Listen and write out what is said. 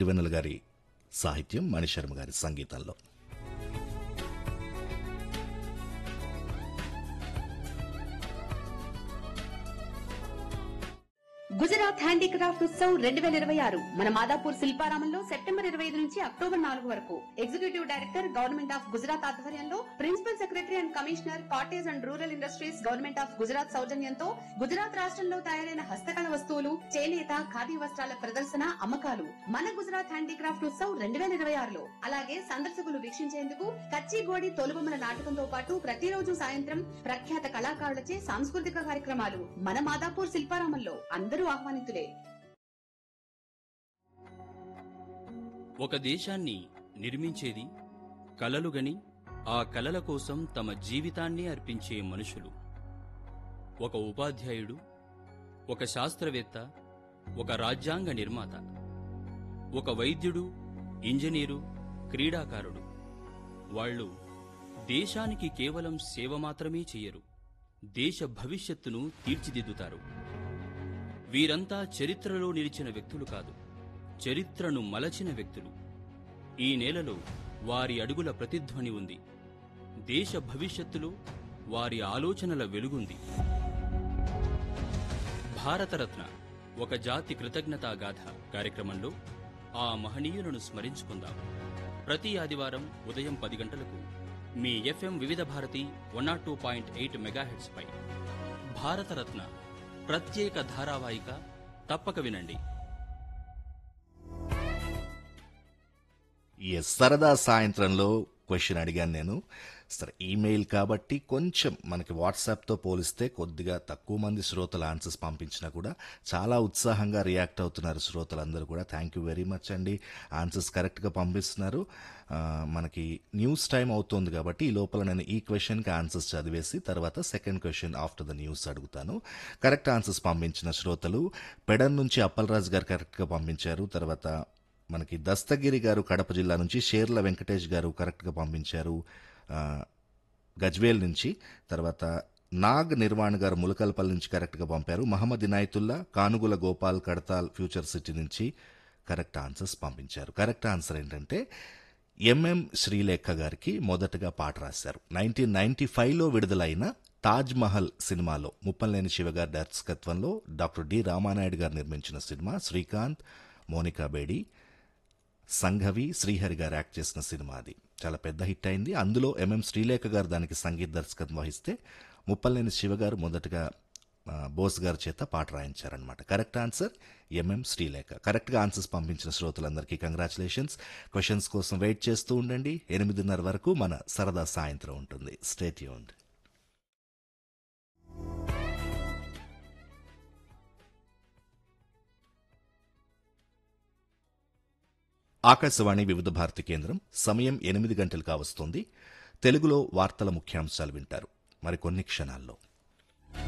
సిరివెన్నెల గారి సాహిత్యం మణిశర్మ గారి సంగీతంలో గుజరాత్ హ్యాండీక్రాఫ్ట్ ఉత్సవ్ రెండు వేల ఇరవై ఆరు మన మాదాపూర్ శిల్పారామంలో సెప్టెంబర్ ఇరవై ఐదు నుంచి అక్టోబర్ నాలుగు వరకు executive director government of Gujarat ఆధ్వర్యంలో principal secretary and commissioner cottage and rural industries government of Gujarat సౌజన్యంతో గుజరాత్ రాష్ట్రంలో తయారైన హస్తకళ వస్తువులు చేనేత ఖాదీ వస్త్రాల ప్రదర్శన అమ్మకాలు మన గుజరాత్ హ్యాండీక్రాఫ్ట్ ఉత్సవ్ రెండు వేల ఇరవై ఆరులో అలాగే సందర్శకులు వీక్షించేందుకు కచ్చిగోడి తొలుబొమ్మల నాటకంతో పాటు ప్రతిరోజు సాయంత్రం ప్రఖ్యాత కళాకారులచే సాంస్కృతిక కార్యక్రమాలు మన మాదాపూర్ శిల్పారామంలో అందరూ ఆహ్వానితులే ఒక దేశాన్ని నిర్మించేది కలలుగని ఆ కలల కోసం తమ జీవితాన్ని అర్పించే మనుషులు ఒక ఉపాధ్యాయుడు ఒక శాస్త్రవేత్త ఒక రాజ్యాంగ నిర్మాత ఒక వైద్యుడు ఇంజనీరు క్రీడాకారుడు వాళ్ళు దేశానికి కేవలం సేవ మాత్రమే చెయ్యరు దేశ భవిష్యత్తును తీర్చిదిద్దుతారు వీరంతా చరిత్రలో నిలిచిన వ్యక్తులు కాదు చరిత్రను మలచిన వ్యక్తులు ఈ నేలలో వారి అడుగుల ప్రతిధ్వని ఉంది దేశ భవిష్యత్తులో వారి ఆలోచనల వెలుగుంది భారతరత్న ఒక జాతి కృతజ్ఞతా గాథ కార్యక్రమంలో ఆ మహనీయులను స్మరించుకుందాం ప్రతి ఆదివారం ఉదయం పది గంటలకు మీ FM Vividh Bharati one naught two point eight megahertz పై భారతరత్న ప్రత్యేక ధారావాహిక తప్పక వినండి ఎస్ సరదా సాయంత్రంలో క్వశ్చన్ అడిగాను నేను సరే ఈమెయిల్ కాబట్టి కొంచెం మనకి వాట్సాప్తో పోలిస్తే కొద్దిగా తక్కువ మంది శ్రోతలు ఆన్సర్స్ పంపించినా కూడా చాలా ఉత్సాహంగా రియాక్ట్ అవుతున్నారు శ్రోతలందరూ కూడా థ్యాంక్ యూ వెరీ మచ్ అండి ఆన్సర్స్ కరెక్ట్గా పంపిస్తున్నారు ఆ, మనకి న్యూస్ టైం అవుతుంది కాబట్టి ఈ లోపల నేను ఈ క్వశ్చన్కి ఆన్సర్స్ చదివేసి తర్వాత second question after the news అడుగుతాను కరెక్ట్ ఆన్సర్స్ పంపించిన శ్రోతలు పెడన్ నుంచి అప్పలరాజు గారు కరెక్ట్గా పంపించారు తర్వాత మనకి దస్తగిరి గారు కడప జిల్లా నుంచి షేర్ల వెంకటేష్ గారు కరెక్ట్గా పంపించారు ఆ, గజ్వేల్ నుంచి తర్వాత నాగ్ నిర్వాణ్ గారు ములకల్పల్లి నుంచి కరెక్ట్గా పంపారు మహమ్మద్ ఇనాయతుల్లా కానుగుల గోపాల్ కడతాల్ ఫ్యూచర్ సిటీ నుంచి కరెక్ట్ ఆన్సర్స్ పంపించారు కరెక్ట్ ఆన్సర్ ఏంటంటే ఎంఎం శ్రీలేఖ గారికి మొదటగా పాట రాశారు నైన్టీన్ నైన్టీ ఫైవ్లో విడుదలైన తాజ్ మహల్ సినిమాలో ముప్పలేని శివ గారి దర్శకత్వంలో డాక్టర్ డి రామానాయుడు గారు నిర్మించిన సినిమా శ్రీకాంత్ మోనికా బేడి సంఘవి శ్రీహరి గారు యాక్ట్ చేసిన సినిమా అది చాలా పెద్ద హిట్ అయింది అందులో ఎంఎం శ్రీలేఖ గారు దానికి సంగీత దర్శకత్వం వహిస్తే ముప్పలేని శివ గారు మొదటగా ఆ, బోస్ గారి చేత పాట రాయించారనమాట కరెక్ట్ ఆన్సర్ ఎంఎం శ్రీలేఖ కరెక్ట్గా ఆన్సర్స్ పంపించిన శ్రోతలందరికీ కంగ్రాచులేషన్స్ క్వశ్చన్స్ కోసం వెయిట్ చేస్తూ ఉండండి ఎనిమిదిన్నర వరకు మన సరదా సాయంత్రం ఉంటుంది స్టేట్ యూన్డ్ ఆకాశవాణి వివిధ భారతి కేంద్రం సమయం ఎనిమిది గంటలు కావస్తోంది తెలుగులో వార్తల ముఖ్యాంశాలు వింటారు మరికొన్ని క్షణాల్లో